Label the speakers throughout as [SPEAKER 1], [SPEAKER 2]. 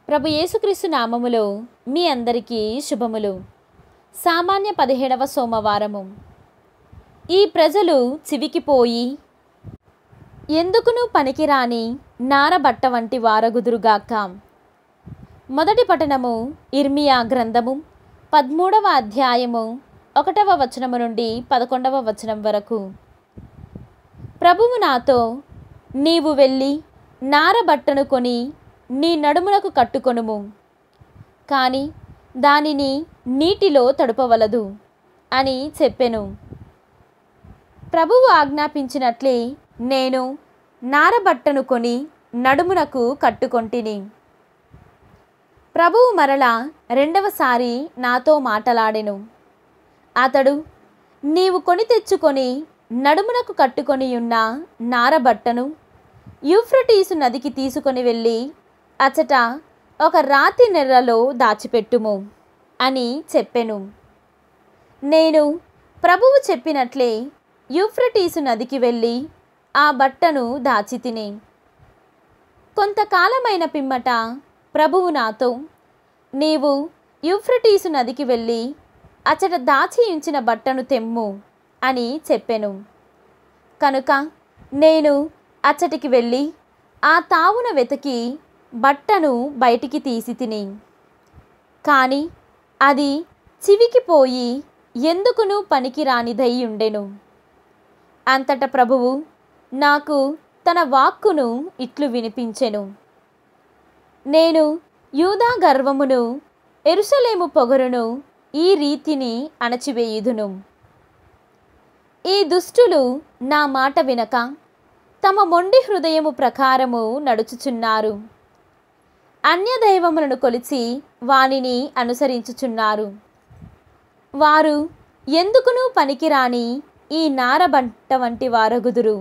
[SPEAKER 1] ప్రభు యేసుక్రీస్తు నామములో మీ అందరికీ శుభములు సామాన్య పదిహేడవ సోమవారము ఈ ప్రజలు చివికిపోయి ఎందుకును పనికిరాని నారబట్ట వంటి వారగుదురుగాక మొదటి పఠనము ఇర్మియా గ్రంథము పదమూడవ అధ్యాయము ఒకటవ వచనము నుండి పదకొండవ వచనం వరకు ప్రభువు నాతో నీవు వెళ్ళి నారబట్టను కొని నీ నడుమునకు కట్టుకొనుము కానీ దానిని నీటిలో తడుపవలదు అని చెప్పెను ప్రభువు ఆజ్ఞాపించినట్లే నేను నారబట్టను కొని నడుమునకు కట్టుకొంటిని ప్రభువు మరల రెండవసారి నాతో మాటలాడెను అతడు నీవు కొని తెచ్చుకొని నడుమునకు కట్టుకొని ఉన్న నారబట్టను యూఫ్రటీసు నదికి తీసుకొని వెళ్ళి అచట ఒక రాతి నెర్రలో దాచిపెట్టుము అని చెప్పెను నేను ప్రభువు చెప్పినట్లే యూఫ్రటీసు నదికి వెళ్ళి ఆ బట్టను దాచి తిని కొంతకాలమైన పిమ్మట ప్రభువు నాతో నీవు యూఫ్రటీసు నదికి వెళ్ళి అచట దాచి ఉంచిన బట్టను తెమ్ము అని చెప్పెను కనుక నేను అచ్చటికి వెళ్ళి ఆ తావున వెతికి బట్టను బయటికి తీసి తిని కానీ అది చివికిపోయి ఎందుకును పనికిరానిదై ఉండెను అంతట ప్రభువు నాకు తన వాక్కును ఇట్లు వినిపించెను నేను యూదా గర్వమును ఎరుసలేము పొగరును ఈ రీతిని అణచివేయుదును ఈ దుష్టులు నా మాట వినక తమ మొండి హృదయము ప్రకారము నడుచుచున్నారు అన్యదైవములను కొలిచి వానిని అనుసరించుచున్నారు వారు ఎందుకునూ పనికిరాని ఈ నారబట్ట వంటి వారగుదురు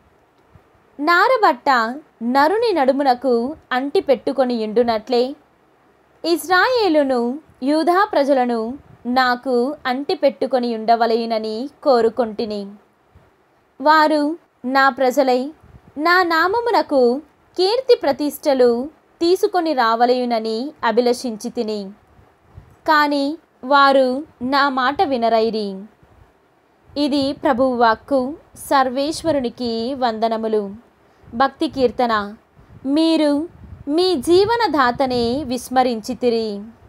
[SPEAKER 1] నారబట్ట నరుని నడుమునకు అంటి పెట్టుకొని ఉండునట్లే ఇజ్రాయేలును యూధా ప్రజలను నాకు అంటి పెట్టుకొని ఉండవలయునని కోరుకొంటిని వారు నా ప్రజలై నా నామమునకు కీర్తి ప్రతిష్టలు తీసుకొని రావలయునని అభిలషించి తిని కానీ వారు నా మాట వినరైరి ఇది ప్రభువు వాక్కు సర్వేశ్వరునికి వందనములు భక్తి కీర్తన మీరు మీ జీవనదాతనే విస్మరించితిరి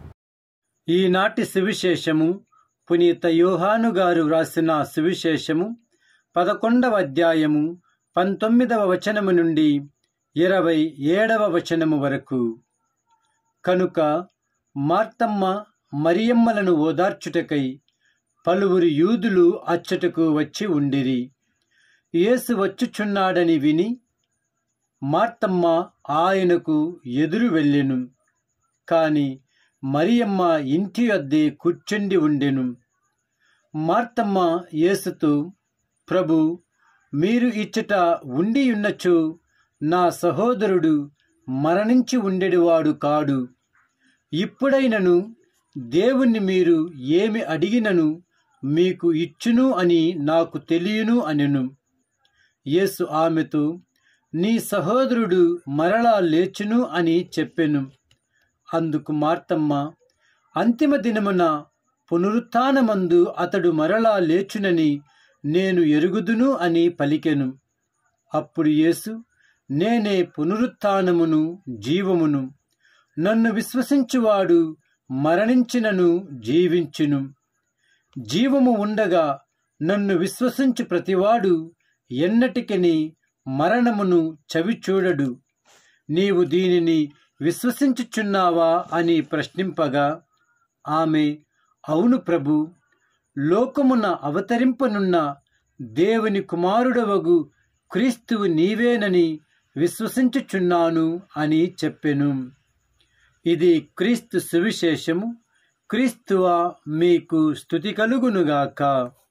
[SPEAKER 2] ఈనాటి సువిశేషము పునీత యోహాను గారు వ్రాసిన సువిశేషము పదకొండవ అధ్యాయము పంతొమ్మిదవ వచనము నుండి ఇరవై ఏడవ వచనము వరకు కనుక మార్తమ్మ మరియమ్మలను ఓదార్చుటకై పలువురు యూదులు అచ్చటకు వచ్చి ఉండిరి యేసు వచ్చుచున్నాడని విని మార్తమ్మ ఆయనకు ఎదురు వెళ్ళెను కాని మరియమ్మ ఇంటి వద్దే కూర్చుండి ఉండెను మార్తమ్మ యేసుతో ప్రభు మీరు ఇచ్చట ఉండి ఉన్నచో నా సహోదరుడు మరణించి ఉండేవాడు కాడు ఇప్పుడైనను దేవుణ్ణి మీరు ఏమి అడిగినను మీకు ఇచ్చును అని నాకు తెలియను అనెను యేసు ఆమెతో నీ సహోదరుడు మరలా లేచును అని చెప్పెను అందుకు మార్తమ్మ అంతిమ దినమున పునరుత్నమందు అతడు మరలా లేచునని నేను ఎరుగుదును అని పలికెను అప్పుడు యేసు నేనే పునరుత్నమును జీవమును నన్ను విశ్వసించువాడు మరణించినను జీవించును జీవము ఉండగా నన్ను విశ్వసించు ప్రతివాడు ఎన్నటికని మరణమును చవిచూడడు నీవు దీనిని విశ్వసించుచున్నావా అని ప్రశ్నింపగా ఆమె అవును ప్రభు లోకమున అవతరింపనున్న దేవుని కుమారుడవగు క్రీస్తువు నీవేనని విశ్వసించుచున్నాను అని చెప్పెను ఇది క్రీస్తు సువిశేషము క్రీస్తువా మీకు స్థుతి కలుగునుగాక